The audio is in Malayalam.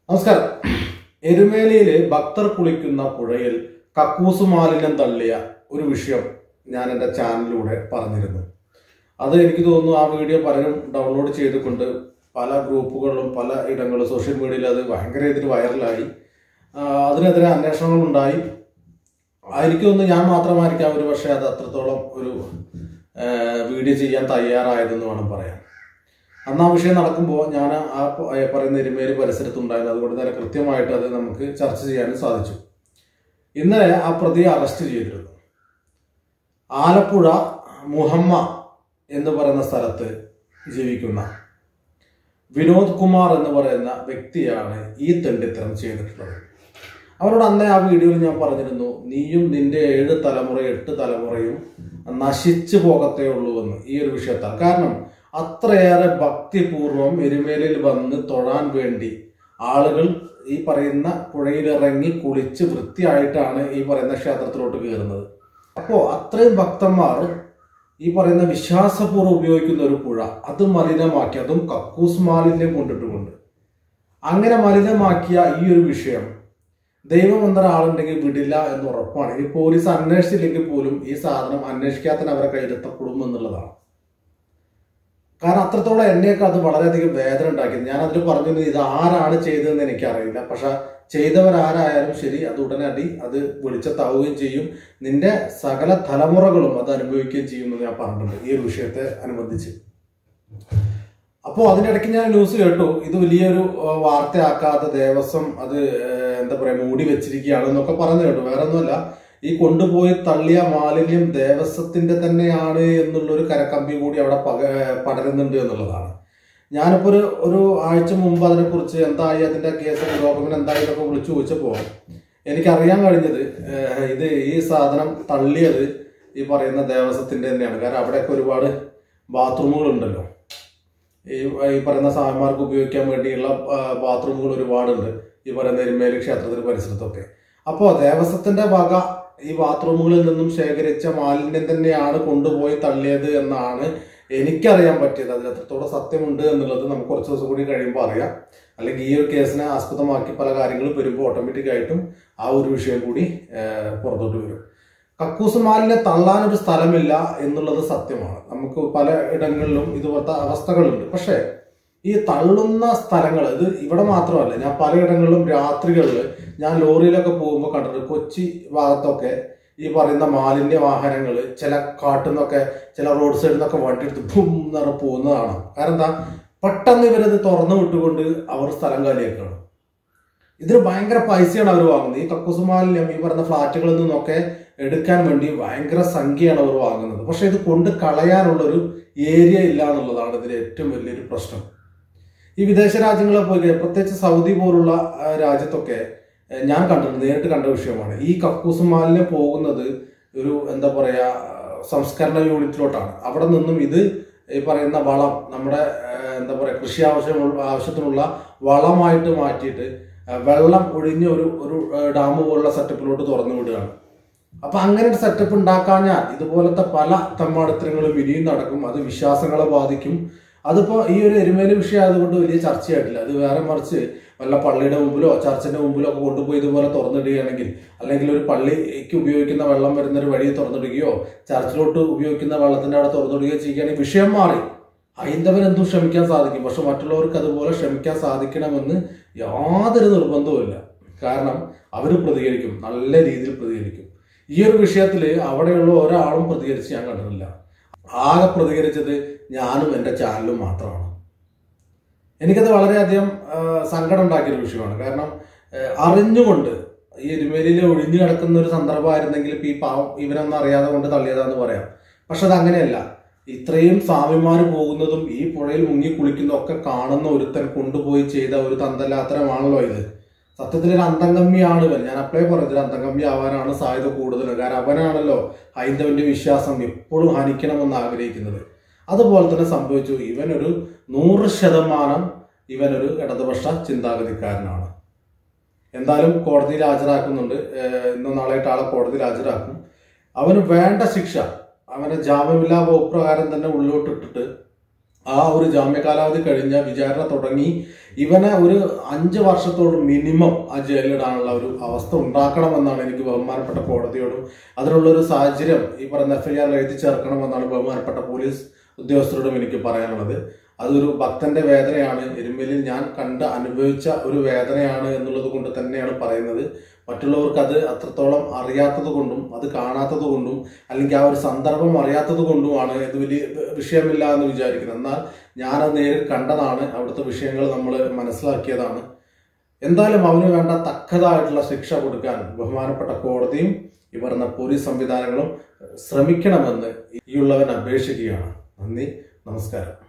നമസ്കാരം എരുമേലിയില് ഭക്തർ കുളിക്കുന്ന പുഴയിൽ കക്കൂസ് മാലിന്യം തള്ളിയ ഒരു വിഷയം ഞാൻ എൻ്റെ ചാനലിലൂടെ പറഞ്ഞിരുന്നു അത് എനിക്ക് തോന്നുന്നു ആ വീഡിയോ പലരും ഡൗൺലോഡ് ചെയ്തുകൊണ്ട് പല ഗ്രൂപ്പുകളിലും പല ഇടങ്ങളിലും സോഷ്യൽ മീഡിയയിൽ അത് ഭയങ്കര രീതിയിൽ വൈറലായി ആ, അതിനെതിരെ അന്വേഷണങ്ങൾ ഉണ്ടായി എനിക്ക് തോന്നുന്നു ഞാൻ മാത്രമായിരിക്കാം ഒരു പക്ഷേ അത് അത്രത്തോളം ഒരു ആ, വീഡിയോ ചെയ്യാൻ തയ്യാറായതെന്ന് വേണം പറയാൻ അന്ന് ആ വിഷയം നടക്കുമ്പോൾ ഞാൻ ആ പ- ഏ പറയുന്ന എരുമേലി പരിസരത്തുണ്ടായിരുന്നു അതുകൊണ്ട് തന്നെ കൃത്യമായിട്ട് അത് നമുക്ക് ചർച്ച ചെയ്യാനും സാധിച്ചു ഇന്നലെ ആ പ്രതിയെ അറസ്റ്റ് ചെയ്തിരുന്നു ആലപ്പുഴ മുഹമ്മ എന്ന് പറയുന്ന സ്ഥലത്ത് ജീവിക്കുന്ന വിനോദ് കുമാർ എന്ന് പറയുന്ന വ്യക്തിയാണ് ഈ തെണ്ടിത്തരം ചെയ്തിട്ടുള്ളത് അവരോട് അന്നേ ആ വീഡിയോയിൽ ഞാൻ പറഞ്ഞിരുന്നു നീയും നിന്റെ ഏഴ് തലമുറ എട്ട് തലമുറയും നശിച്ചു പോകത്തേ ഉള്ളൂ എന്ന് ഈ ഒരു വിഷയത്താൽ കാരണം അത്രയേറെ ഭക്തിപൂർവം എരുമേലിൽ വന്ന് തൊഴാൻ വേണ്ടി ആളുകൾ ഈ പറയുന്ന പുഴയിലിറങ്ങി കുളിച്ച് വൃത്തിയായിട്ടാണ് ഈ പറയുന്ന ക്ഷേത്രത്തിലോട്ട് കയറുന്നത് അപ്പോൾ അത്രയും ഭക്തന്മാർ ഈ പറയുന്ന വിശ്വാസപൂർവ്വം ഉപയോഗിക്കുന്ന ഒരു പുഴ അത് മലിനമാക്കി അതും കക്കൂസ് മാലിന്യം കൊണ്ടിട്ടുമുണ്ട് അങ്ങനെ മലിനമാക്കിയ ഈ ഒരു വിഷയം ദൈവം എന്നൊരാളുണ്ടെങ്കിൽ വിടില്ല എന്ന് ഉറപ്പാണ് ഇനി പോലീസ് അന്വേഷിച്ചില്ലെങ്കിൽ പോലും ഈ സാധനം അന്വേഷിക്കാത്തതിന് അവരെ കയ്യിലെത്തപ്പെടും എന്നുള്ളതാണ് കാരണം അത്രത്തോളം എന്നെയൊക്കെ അത് വളരെയധികം വേദന ഉണ്ടാക്കിയത് ഞാൻ അതിൽ പറഞ്ഞത് ഇത് ആരാണ് ചെയ്തതെന്ന് എനിക്കറിയില്ല പക്ഷെ ചെയ്തവരാരായാലും ശരി അത് ഉടനടി അത് വെളിച്ചത്താവുകയും ചെയ്യും നിന്റെ സകല തലമുറകളും അത് അനുഭവിക്കുകയും ചെയ്യുമെന്ന് ഞാൻ പറഞ്ഞിട്ടുണ്ട് ഈ ഒരു വിഷയത്തെ അനുബന്ധിച്ച് അപ്പോൾ അതിനിടയ്ക്ക് ഞാൻ ന്യൂസ് കേട്ടു ഇത് വലിയൊരു ആ, വാർത്തയാക്കാതെ ദേവസ്വം അത് ആ, എന്താ പറയാ മൂടി വെച്ചിരിക്കുകയാണ് എന്നൊക്കെ പറഞ്ഞു കേട്ടു വേറെ ഒന്നുമല്ല ഈ കൊണ്ടുപോയി തള്ളിയ മാലിന്യം ദേവസ്വത്തിന്റെ തന്നെയാണ് എന്നുള്ളൊരു കരക്കമ്പി കൂടി അവിടെ പക പടരുന്നുണ്ട് എന്നുള്ളതാണ് ഞാനിപ്പോൾ ഒരു ഒരു ആഴ്ച മുമ്പ് അതിനെക്കുറിച്ച് എന്തായി അതിന്റെ കേസ് പുരോഗമനം എന്തായി എന്നൊക്കെ വിളിച്ചു ചോദിച്ചപ്പോൾ എനിക്കറിയാൻ കഴിഞ്ഞത് ഏഹ്, ഇത് ഈ സാധനം തള്ളിയത് ഈ പറയുന്ന ദേവസ്വത്തിന്റെ തന്നെയാണ് കാരണം അവിടെയൊക്കെ ഒരുപാട് ബാത്റൂമുകൾ ഉണ്ടല്ലോ ഈ ഈ പറയുന്ന സ്വാമിമാർക്ക് ഉപയോഗിക്കാൻ വേണ്ടിയുള്ള ആ, ബാത്റൂമുകൾ ഒരുപാടുണ്ട് ഈ പറയുന്ന എരുമേലി ക്ഷേത്രത്തിന് പരിസരത്തൊക്കെ അപ്പോൾ ദേവസ്വത്തിന്റെ വക ഈ ബാത്റൂമുകളിൽ നിന്നും ശേഖരിച്ച മാലിന്യം തന്നെയാണ് കൊണ്ടുപോയി തള്ളിയത് എന്നാണ് എനിക്കറിയാൻ പറ്റിയത് അതിൽ എത്രത്തോളം സത്യമുണ്ട് എന്നുള്ളത് നമുക്ക് കുറച്ച് ദിവസം കൂടി കഴിയുമ്പോൾ അറിയാം അല്ലെങ്കിൽ ഈ ഒരു കേസിനെ ആസ്പദമാക്കി പല കാര്യങ്ങളും വരുമ്പോൾ ഓട്ടോമാറ്റിക് ആയിട്ടും ആ ഒരു വിഷയം കൂടി ആ, പുറത്തോട്ട് വരും കക്കൂസ് മാലിന്യം തള്ളാനൊരു സ്ഥലമില്ല എന്നുള്ളത് സത്യമാണ് നമുക്ക് പല ഇടങ്ങളിലും ഇതുപോലത്തെ അവസ്ഥകളുണ്ട് പക്ഷേ ഈ തള്ളുന്ന സ്ഥലങ്ങൾ ഇത് ഇവിടെ മാത്രമല്ല ഞാൻ പലയിടങ്ങളിലും രാത്രികളിൽ ഞാൻ ലോറിയിലൊക്കെ പോകുമ്പോൾ കണ്ടിട്ടുണ്ട് കൊച്ചി ഭാഗത്തൊക്കെ ഈ പറയുന്ന മാലിന്യ വാഹനങ്ങൾ ചില കാട്ടിൽ നിന്നൊക്കെ ചില റോഡ് സൈഡിൽ നിന്നൊക്കെ വണ്ടി എടുത്ത് ഭൂം എന്ന് പറഞ്ഞ് പോകുന്നതാണ് കാരണം എന്താ പെട്ടെന്ന് ഇവരത് തുറന്നു വിട്ടുകൊണ്ട് അവർ സ്ഥലം കാലിയാക്കുകയാണ് ഇതിന് ഭയങ്കര പൈസയാണ് അവർ വാങ്ങുന്നത് ഈ കക്കൂസ് മാലിന്യം ഈ പറയുന്ന ഫ്ലാറ്റുകളിൽ നിന്നൊക്കെ എടുക്കാൻ വേണ്ടി ഭയങ്കര സംഖ്യയാണ് അവർ വാങ്ങുന്നത് പക്ഷെ ഇത് കൊണ്ട് കളയാനുള്ളൊരു ഏരിയ ഇല്ല എന്നുള്ളതാണ് ഇതിന്റെ ഏറ്റവും വലിയൊരു പ്രശ്നം ഈ വിദേശ രാജ്യങ്ങളെ പോയി കഴിഞ്ഞാൽ പ്രത്യേകിച്ച് സൗദി പോലുള്ള ആ, രാജ്യത്തൊക്കെ ഏ, ഞാൻ കണ്ടിട്ടുണ്ട് നേരിട്ട് കണ്ട വിഷയമാണ് ഈ കക്കൂസ് മാലിന്യം പോകുന്നത് ഒരു എന്താ പറയാ സംസ്കരണ യൂണിറ്റിലോട്ടാണ് അവിടെ നിന്നും ഇത് ഈ പറയുന്ന വളം നമ്മുടെ ഏ, എന്താ പറയാ കൃഷി ആവശ്യം ആവശ്യത്തിനുള്ള വളമായിട്ട് മാറ്റിയിട്ട് ആ, വെള്ളം ഒഴിഞ്ഞ ഒരു ഒരു ഡാം പോലുള്ള സെറ്റപ്പിലോട്ട് തുറന്നു വിടുകയാണ് അപ്പൊ അങ്ങനെ ഒരു സെറ്റപ്പ് ഉണ്ടാക്കാഞ്ഞാൽ ഇതുപോലത്തെ പല തെമ്മാടിത്തരങ്ങളും ഇനിയും നടക്കും അത് വിശ്വാസങ്ങളെ ബാധിക്കും അതിപ്പോ ഈ ഒരു എരുമേലി വിഷയം ആയതുകൊണ്ട് വലിയ ചർച്ചയായിട്ടില്ല അത് വേറെ മറിച്ച് വല്ല പള്ളിയുടെ മുമ്പിലോ ചർച്ചിന്റെ മുമ്പിലോ ഒക്കെ കൊണ്ടുപോയി ഇതുപോലെ തുറന്നിടുകയാണെങ്കിൽ അല്ലെങ്കിൽ ഒരു പള്ളിക്ക് ഉപയോഗിക്കുന്ന വെള്ളം വരുന്ന ഒരു വഴി തുറന്നിടുകയോ ചർച്ചിലോട്ട് ഉപയോഗിക്കുന്ന വെള്ളത്തിന്റെ അവിടെ തുറന്നിടുകയോ ചെയ്യുകയാണെങ്കിൽ വിഷയം മാറി ഹൈന്ദവൻ എന്തും ക്ഷമിക്കാൻ സാധിക്കും പക്ഷെ മറ്റുള്ളവർക്ക് അതുപോലെ ക്ഷമിക്കാൻ സാധിക്കണമെന്ന് യാതൊരു നിർബന്ധവുമില്ല കാരണം അവർ പ്രതികരിക്കും നല്ല രീതിയിൽ പ്രതികരിക്കും ഈ ഒരു വിഷയത്തിൽ അവിടെയുള്ള ഒരാളും പ്രതികരിച്ച് ഞാൻ കണ്ടിട്ടില്ല ആകെ പ്രതികരിച്ചത് ഞാനും എൻ്റെ ചാനലും മാത്രമാണ് എനിക്കത് വളരെയധികം ആ, സങ്കടം ഉണ്ടാക്കിയൊരു വിഷയമാണ് കാരണം ആ, അറിഞ്ഞുകൊണ്ട് ഈ എരുമേലിയിൽ ഒഴിഞ്ഞു കിടക്കുന്ന ഒരു സന്ദർഭമായിരുന്നെങ്കിൽ ഇപ്പൊ ഈ പാവം ഇവനൊന്നും അറിയാതെ കൊണ്ട് തള്ളിയതാന്ന് പറയാം പക്ഷെ അത് അങ്ങനെയല്ല ഇത്രയും സ്വാമിമാര് പോകുന്നതും ഈ പുഴയിൽ മുങ്ങി കുളിക്കുന്നതും ഒക്കെ കാണുന്ന ഒരുത്തൻ കൊണ്ടുപോയി ചെയ്ത ഒരു തന്തലാത്തരമാണല്ലോ ഇത് സത്യത്തിൽ ഒരു അന്തംഗമ്യാണ് ഇവൻ ഞാൻ അപ്പളേ പറഞ്ഞു ഒരു അന്തംഗമ്യ ആവാനാണ് സാധ്യത കൂടുതൽ കാരണം അവനാണല്ലോ ഹൈന്ദവന്റെ വിശ്വാസം എപ്പോഴും ഹനിക്കണമെന്ന് ആഗ്രഹിക്കുന്നത് അതുപോലെ തന്നെ സംഭവിച്ചു ഇവനൊരു നൂറ് ശതമാനം ഇവനൊരു ഇടതുപക്ഷ ചിന്താഗതിക്കാരനാണ് എന്തായാലും കോടതിയിൽ ഹാജരാക്കുന്നുണ്ട് ഏഹ് ഇന്നോ നാളെയായിട്ട് ആളെ കോടതിയിൽ ഹാജരാക്കും അവന് വേണ്ട ശിക്ഷ അവനെ ജാമ്യമില്ലാ വകുപ്പ് പ്രകാരം തന്നെ ഉള്ളിലോട്ടിട്ടിട്ട് ആ ഒരു ജാമ്യ കാലാവധി കഴിഞ്ഞ വിചാരണ തുടങ്ങി ഇവനെ ഒരു അഞ്ച് വർഷത്തോളം മിനിമം ആ ജയിലിലിടാനുള്ള ഒരു അവസ്ഥ ഉണ്ടാക്കണമെന്നാണ് എനിക്ക് ബഹുമാനപ്പെട്ട കോടതിയോടും അതിനുള്ള ഒരു സാഹചര്യം ഈ പറയുന്ന എഫ്ഐആർ എഴുതി ചേർക്കണമെന്നാണ് ബഹുമാനപ്പെട്ട പോലീസ് ഉദ്യോഗസ്ഥരോടും എനിക്ക് പറയാനുള്ളത് അതൊരു ഭക്തന്റെ വേദനയാണ് എരുമേലിൽ ഞാൻ കണ്ട് അനുഭവിച്ച ഒരു വേദനയാണ് എന്നുള്ളത് കൊണ്ട് തന്നെയാണ് പറയുന്നത് മറ്റുള്ളവർക്ക് അത് അത്രത്തോളം അറിയാത്തത് കൊണ്ടും അത് കാണാത്തത് കൊണ്ടും അല്ലെങ്കിൽ ആ ഒരു സന്ദർഭം അറിയാത്തത് കൊണ്ടുമാണ് ഇത് വലിയ വിഷയമില്ല എന്ന് വിചാരിക്കുന്നത് എന്നാൽ ഞാനത് നേരിൽ കണ്ടതാണ് അവിടുത്തെ വിഷയങ്ങൾ നമ്മൾ മനസ്സിലാക്കിയതാണ് എന്തായാലും അവന് വേണ്ട തക്കതായിട്ടുള്ള ശിക്ഷ കൊടുക്കാൻ ബഹുമാനപ്പെട്ട കോടതിയും ഈ പറഞ്ഞ പോലീസ് സംവിധാനങ്ങളും ശ്രമിക്കണമെന്ന് ഈ ഉള്ളവൻ അപേക്ഷിക്കുകയാണ് നന്ദി നമസ്കാരം